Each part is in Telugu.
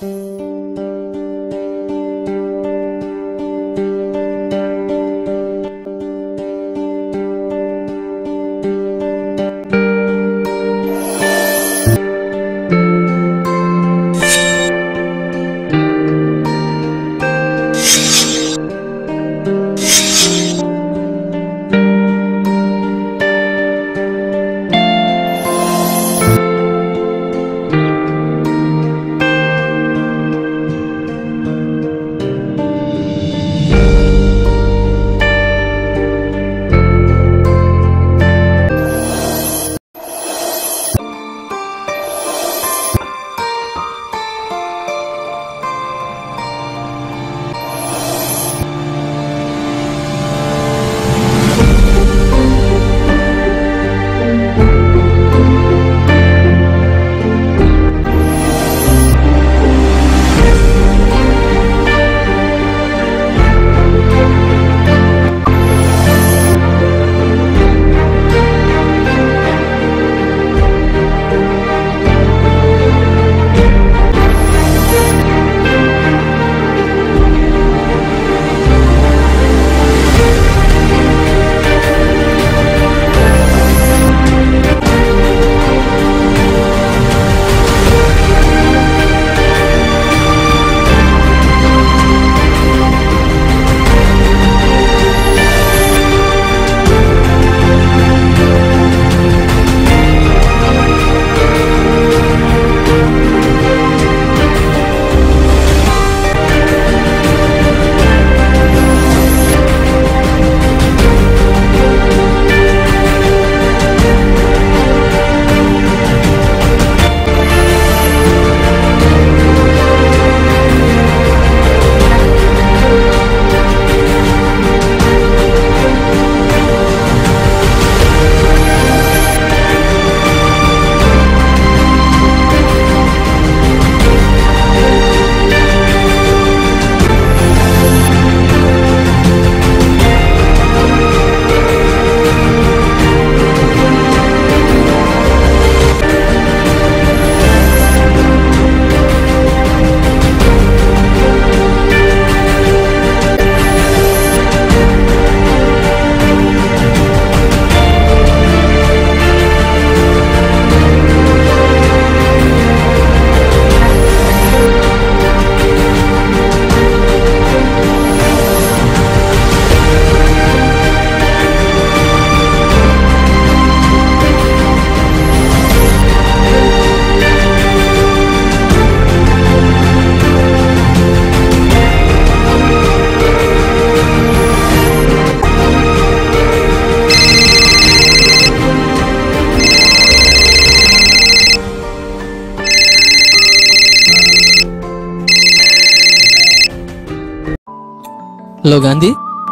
హలో గాంధీ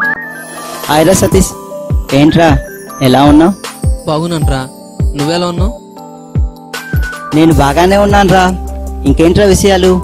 హాయ్రా సతీష్ ఏంట్రా ఎలా ఉన్నావు బాగున్నానురా నువ్వెలా ఉన్నావు నేను బాగానే ఉన్నానురా ఇంకేంట్రా విషయాలు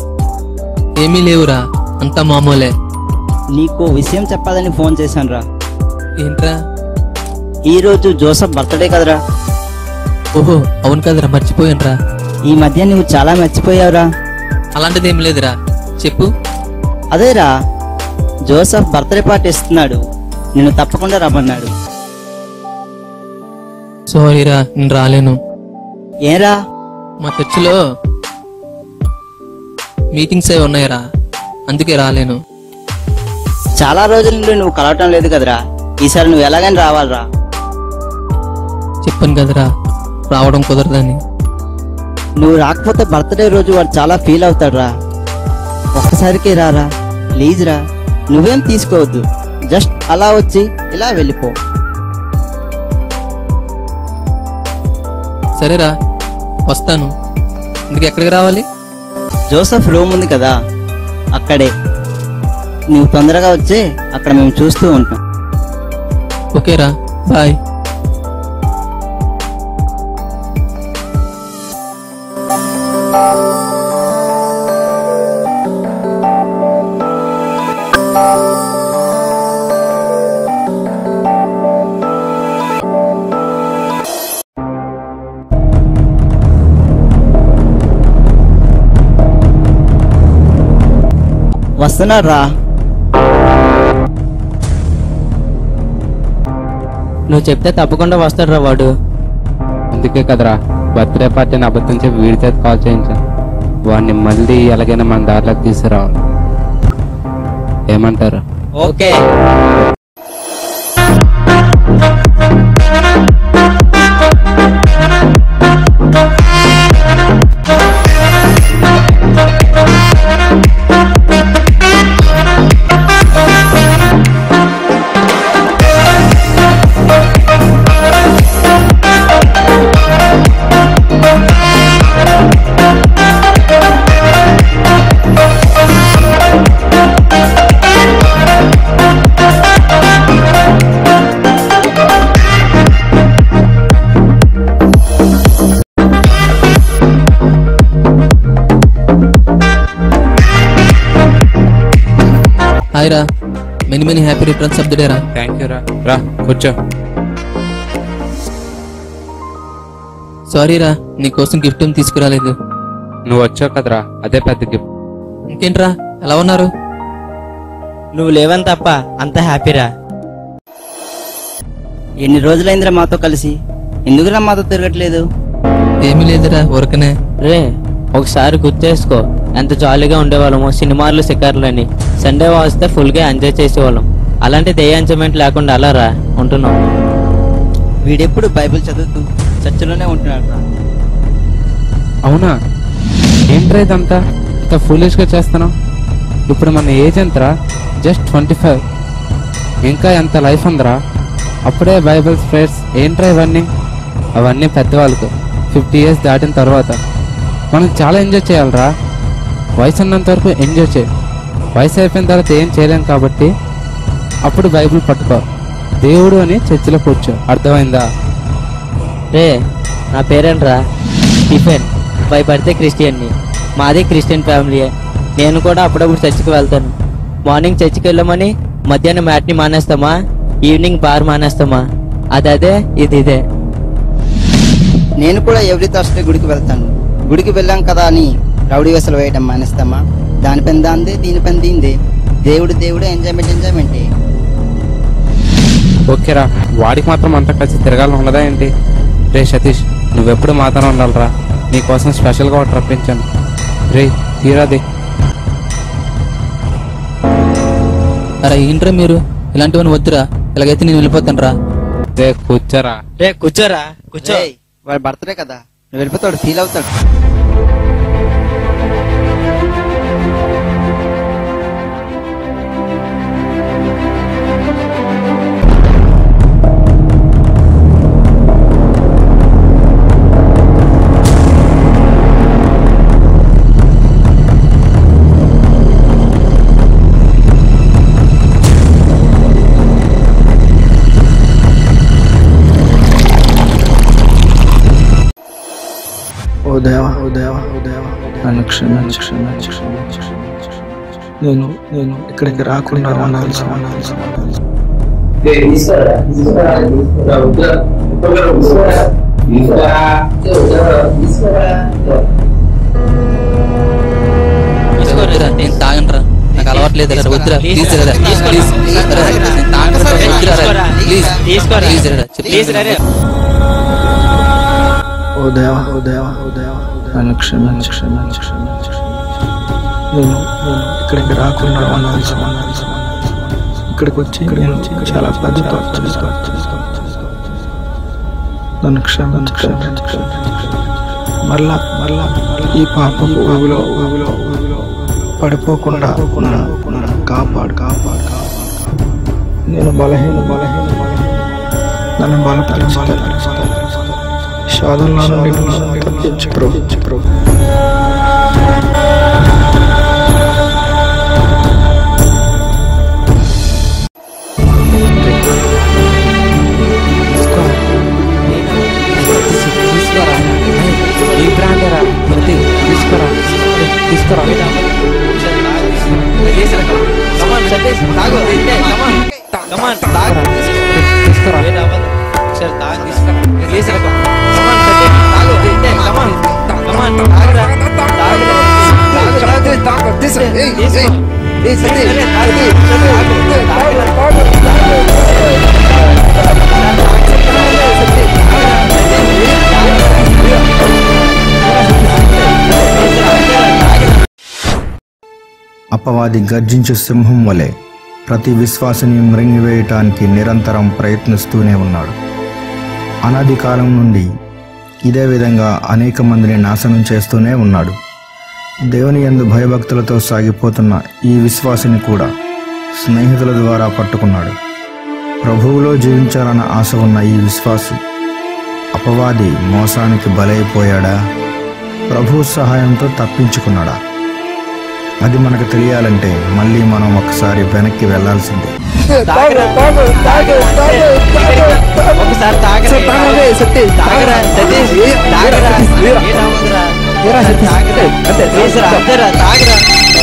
ఏమీ లేవురా అంతా మామూలే నీకు విషయం చెప్పాలని ఫోన్ చేశానురా ఏంట్రా ఈరోజు జోసఫ్ బర్త్డే కదరా ఓహో అవును కదరా మర్చిపోయానురా ఈ మధ్య నువ్వు చాలా మర్చిపోయావురా అలాంటిది ఏం లేదురా చెప్పు అదేరా జోసఫ్ బర్త్డే పార్టీ ఇస్తున్నాడు నిన్ను తప్పకుండా రమ్మన్నాడు సారీరా నేను రాలేను ఏరా మా చర్చిలో మీటింగ్స్ అవి ఉన్నాయిరా అందుకే రాలేను చాలా రోజుల నుండి నువ్వు కలవటం లేదు కదరా ఈసారి నువ్వు ఎలాగైనా రావాలిరా చెప్పాను కదరా రావడం కుదరదని నువ్వు రాకపోతే బర్త్డే రోజు వాడు చాలా ఫీల్ అవుతాడురా ఒక్కసారికి రారా ప్లీజ్ రా నువ్వేం తీసుకోవద్దు జస్ట్ అలా వచ్చి ఇలా వెళ్ళిపో సరేరా వస్తాను ఇందుకు ఎక్కడికి రావాలి జోసఫ్ రూమ్ ఉంది కదా అక్కడే నువ్వు తొందరగా వచ్చే అక్కడ మేము చూస్తూ ఉంటాం ఓకేరా బాయ్ వస్తున్నాడు రా నువ్వు చెప్తే తప్పకుండా వస్తాడు రా వాడు అందుకే కదరా బర్త్డే పార్టీని అబద్ధం చెప్పి వీడి చేత కాల్ చేయించాను వాడిని మళ్ళీ ఎలాగైనా మన దారిలోకి తీసుకురావాలి ఏమంటారు ఓకే హాయ్ రా many many happy returns of the day రా థ్యాంక్ యూ రా రా కూర్చో సారీ రా నీకోసం గిఫ్ట్ ఏం తీసుకురాలేదు నువ్వు వచ్చావు కదరా అదే పెద్ద గిఫ్ట్ ఇంకేంట్రా ఎలా ఉన్నారు నువ్వు లేవని తప్ప అంత హ్యాపీరా ఎన్ని రోజులైందిరా మాతో కలిసి ఎందుకురా మాతో తిరగట్లేదు ఏమీ లేదురా ఊరకనే రే ఒకసారి గుర్తేసుకో ఎంత జాలీగా ఉండేవాళ్ళము సినిమాలు షికార్లని సండే వస్తే ఫుల్ గా ఎంజాయ్ చేసేవాళ్ళం అలాంటిది ఏ ఎంజాయ్మెంట్ లేకుండా అలా రా ఉంటున్నాం వీడెప్పుడు బైబిల్ చదువుతూ చర్చిలోనే ఉంటున్నాడు రా అవునా ఏంట్రా ఇదంతా ఇంత foolish గా చేస్తున్నావు ఇప్పుడు మన ఏజ్ ఎంతరా జస్ట్ ట్వంటీ ఫైవ్ ఇంకా ఎంత లైఫ్ ఉందిరా అప్పుడే బైబిల్ స్ప్రేడ్స్ ఏంట్రా ఇవన్నీ అవన్నీ పెద్దవాళ్ళకు ఫిఫ్టీ ఇయర్స్ దాటిన తర్వాత మనం చాలా ఎంజాయ్ చేయాలిరా వయసు ఉన్నంత వరకు ఎంజాయ్ చేయి వయసు అయిపోయిన తర్వాత ఏం చేయలేం కాబట్టి అప్పుడు బైబిల్ పట్టుకో దేవుడు అని చర్చిలో కూర్చో అర్థమైందా రే నా పేరేంట్రా స్టీఫెన్ భయపడితే క్రిస్టియన్ని మాది క్రిస్టియన్ ఫ్యామిలీయే నేను కూడా అప్పుడప్పుడు చర్చికి వెళ్తాను మార్నింగ్ చర్చికి వెళ్ళమని మధ్యాహ్నం మ్యాట్ని మానేస్తామా ఈవినింగ్ బార్ మానేస్తామా అది అదే ఇది ఇదే నేను కూడా ఎవ్రీ థర్స్డే గుడికి వెళ్తాను గుడికి వెళ్ళాం కదా అని రౌడీ వేసలు వేయడం మానేస్తామా దాని పని దాందే దీని పని దీందే దేవుడు దేవుడు ఎంజాయ్మెంట్ ఎంజాయ్మెంటే ఓకేరా వాడికి మాత్రం అంత కలిసి తిరగాలని ఉండదా ఏంటి రే సతీష్ నువ్వెప్పుడు మాత్రం ఉండాలిరా నీకోసం స్పెషల్గా ఒకటి రప్పించాను రే తీరాది అరే ఏంట్రా మీరు ఇలాంటివన్నీ వద్దురా ఇలాగైతే నేను వెళ్ళిపోతాను రా రే కూర్చోరా రే కూర్చోరా కూర్చో ఏయ్, వాడి బర్త్డే కదా నువ్వు వెళ్ళిపోతాడు ఫీల్ అవుతాడు ఓ దేవా ఓ దేవా ఓ దేవా నన్ను క్షమించు క్షమించు క్షమించు క్షమించు. నేను నేను ఇక్కడికి రాకుండా ఉండాల్సి ఉండాల్సి ఉండాల్సి వద్దురా నేను తాగను రా నాకు అలవాటు లేదు రా వద్దురా ప్లీజ్ రా ప్లీజ్ నేను తాగను రా వద్దురా రా ప్లీజ్ తీసుకోరా. ప్లీజ్ రా ప్లీజ్ రా రే. ఓ దేవా ఓ దేవా ఓ దేవా నన్ను క్షమించు క్షమించు క్షమించు నేను నేను ఇక్కడికి రాకుండా ఉండాల్సి ఉండాల్సి ఉండాల్సి. ఇక్కడికి వచ్చి నేను చాలా పెద్ద తప్పు చేస్తాను నన్ను క్షమించు క్షమించు క్షమించు మరలా మరలా ఈ పాపపు ఊబిలో ఊబిలో ఊబిలో పడిపోకుండా నన్ను కాపాడు కాపాడు కాపాడు నేను బలహీన బలహీన బలహీన నన్ను బలపరిస్తాను సాధనలో నుండి నన్ను తప్పించు ప్రభు ప్రభు తీసుకోరా ఈ బ్రాండేరా ప్రతి తీసుకోరా తీసుకోరా Come on, సతీష్, తాగు. ఇంతే, come on. Come on, తాగు. తీసుకోరా Wait అవ్వదు. ఒకసారి తాగు, తీసుకురా. Please రా. Come on, సతీష్, తాగు. ఇంతే, come on. Come on, తాగురా. తాగురా. తాగు, తాగు. తీసుకో. అపవాది గర్జించు సింహం వలె ప్రతి విశ్వాసిని మృంగివేయటానికి నిరంతరం ప్రయత్నిస్తూనే ఉన్నాడు అనాది కాలం నుండి ఇదే విధంగా అనేక మందిని నాశనం చేస్తూనే ఉన్నాడు దేవుని యందు భయభక్తులతో సాగిపోతున్న ఈ విశ్వాసిని కూడా స్నేహితుల ద్వారా పట్టుకున్నాడు ప్రభువులో జీవించాలన్న ఆశ ఉన్న ఈ విశ్వాసి అపవాది మోసానికి బలైపోయాడా ప్రభు సహాయంతో తప్పించుకున్నాడా అది మనకు తెలియాలంటే మళ్ళీ మనం ఒకసారి వెనక్కి వెళ్ళాల్సిందే ఒకసారి తాగరా తాగరా సతీష్ తాగరా ఏమవుతుందిరా? తాగరా. ప్లీజ్ రా, అంతేరా, తాగరా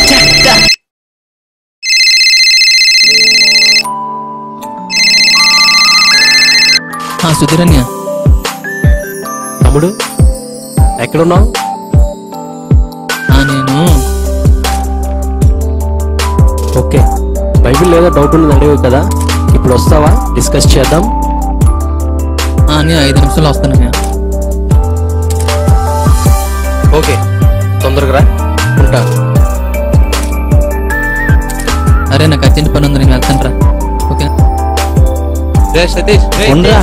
ఆ సుధీరన్య తమ్ముడు ఎక్కడున్నావు ఆ నేను ఓకే బైబిల్ ఏదో డౌట్ ఉన్నది అడిగావు కదా ఇప్పుడు వస్తావా డిస్కస్ చేద్దాం ఆ నేను ఐదు నిమిషాలు వస్తానయ్యా ఓకే తొందరగా రా ఉంటా అరే నాకు అర్జెంట్ పని ఉంది నేను వెళ్తాను రా ఓకే సతీష్ ఉండరా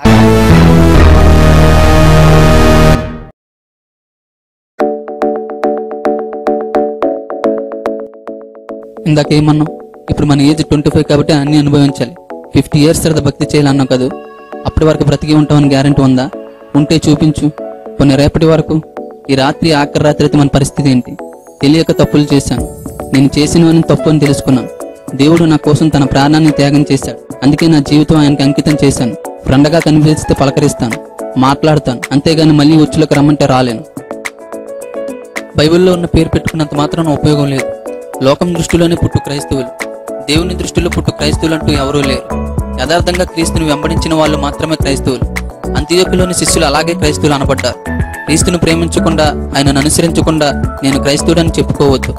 ఇందాక ఏమన్నాం ఇప్పుడు మన ఏజ్ ట్వంటీ ఫైవ్ కాబట్టి అన్ని అనుభవించాలి ఫిఫ్టీ ఇయర్స్ తర్వాత భక్తి చేయాలన్నావు కదా అప్పటి వరకు బ్రతికి ఉంటామని గ్యారంటీ ఉందా ఉంటే చూపించు కొన్ని రేపటి వరకు ఈ రాత్రి ఆఖరి రాత్రి అయితే మన పరిస్థితి ఏంటి తెలియక తప్పులు చేశాను నేను చేసినవని తప్పు అని తెలుసుకున్నాను దేవుడు నా కోసం తన ప్రాణాన్ని త్యాగం చేశాడు అందుకే నా జీవితం ఆయనకి అంకితం చేశాను ఫ్రెండ్గా కనిపిస్తే పలకరిస్తాను మాట్లాడతాను అంతేగాని మళ్ళీ వచ్చులకు రమ్మంటే రాలేను బైబిల్లో ఉన్న పేరు పెట్టుకున్నంత మాత్రం ఉపయోగం లేదు లోకం దృష్టిలోనే పుట్టు క్రైస్తవులు దేవుని దృష్టిలో పుట్టు క్రైస్తవులు అంటూ ఎవరూ లేరు యథార్థంగా క్రీస్తుని వెంబడించిన వాళ్ళు మాత్రమే క్రైస్తవులు అంత్యోపిలోని శిష్యులు అలాగే క్రైస్తవులు అనబడ్డారు క్రీస్తుని ప్రేమించకుండా ఆయనను అనుసరించకుండా నేను క్రైస్తవుడని చెప్పుకోవద్దు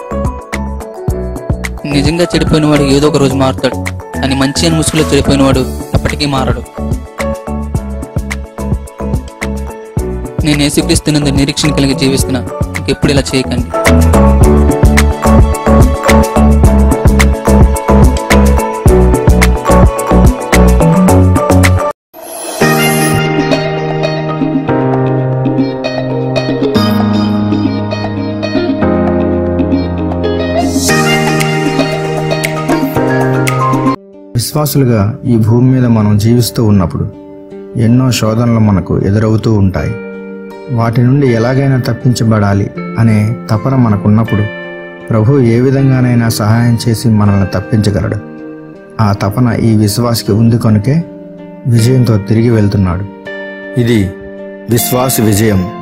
నిజంగా చెడిపోయిన వాడు ఏదో ఒక రోజు మారుతాడు కానీ మంచి అని ముసుగులో చెడిపోయిన వాడు ఎప్పటికీ మారడు నేను యేసుక్రీస్తునందు నిరీక్షణ కలిగి జీవిస్తున్నాను ఇంకెప్పుడు ఇలా చేయకండి విశ్వాసులుగా ఈ భూమి మీద మనం జీవిస్తూ ఉన్నప్పుడు ఎన్నో శోధనలు మనకు ఎదురవుతూ ఉంటాయి వాటి నుండి ఎలాగైనా తప్పించబడాలి అనే తపన మనకున్నప్పుడు ప్రభు ఏ విధంగానైనా సహాయం చేసి మనల్ని తప్పించగలడు ఆ తపన ఈ విశ్వాసికి ఉంది కనుకే విజయంతో తిరిగి వెళ్తున్నాడు ఇది విశ్వాస విజయం